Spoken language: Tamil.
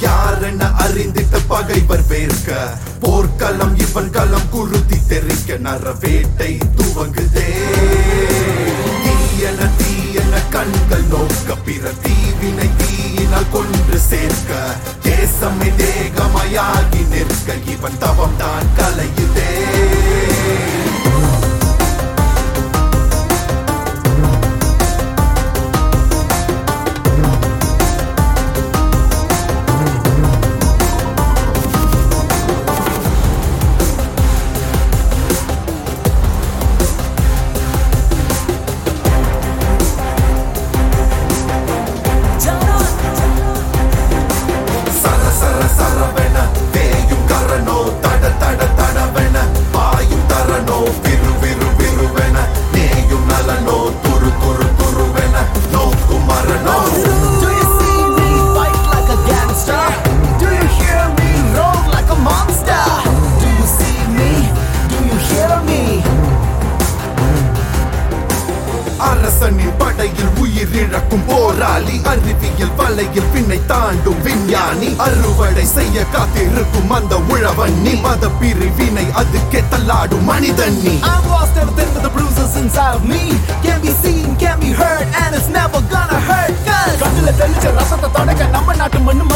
யாரென அறிந்திட்ட பகைவர் வேர்க்க போர்க்களம் இவன் களம் குருதி தெரிக்க நரவேட்டை துவங்குதே தீயன தீயன கண்கள் நோக்க பிற தீவினை தீயினால் கொன்று சேர்க்க தேசமே தேகமயாகி நிற்க இவன் தவம் தான் கலையுதே சர சர சரவென தேயும் கரனோ தட தட தடவென பாயும் தரனோ விரு விரு விருவென நேயும் நலனோ துரு துரு துருவென நோக்கும் மரணோ Do you see me fight like a gangster? Do you hear me roar like a monster? Do you see me? Do you hear me? அரசனின் படையில் உயிரிழக்கும் போராளி அறிவியல் வலையில் பின்னை தாண்டும் விஞ்ஞானி அறுவடை செய்ய காத்திருக்கும் அந்த உழவன் நீ மத பிரிவினை அதுக்கே தள்ளாடும் மனிதன் நீ I've lost everything but the bruises inside of me. Can't be seen, can't be heard, and it's never gonna hurt. Cause கண்ணுல தெளிச்ச ரசத்தை தொடக்க நம்ம நாட்டு மண்ணு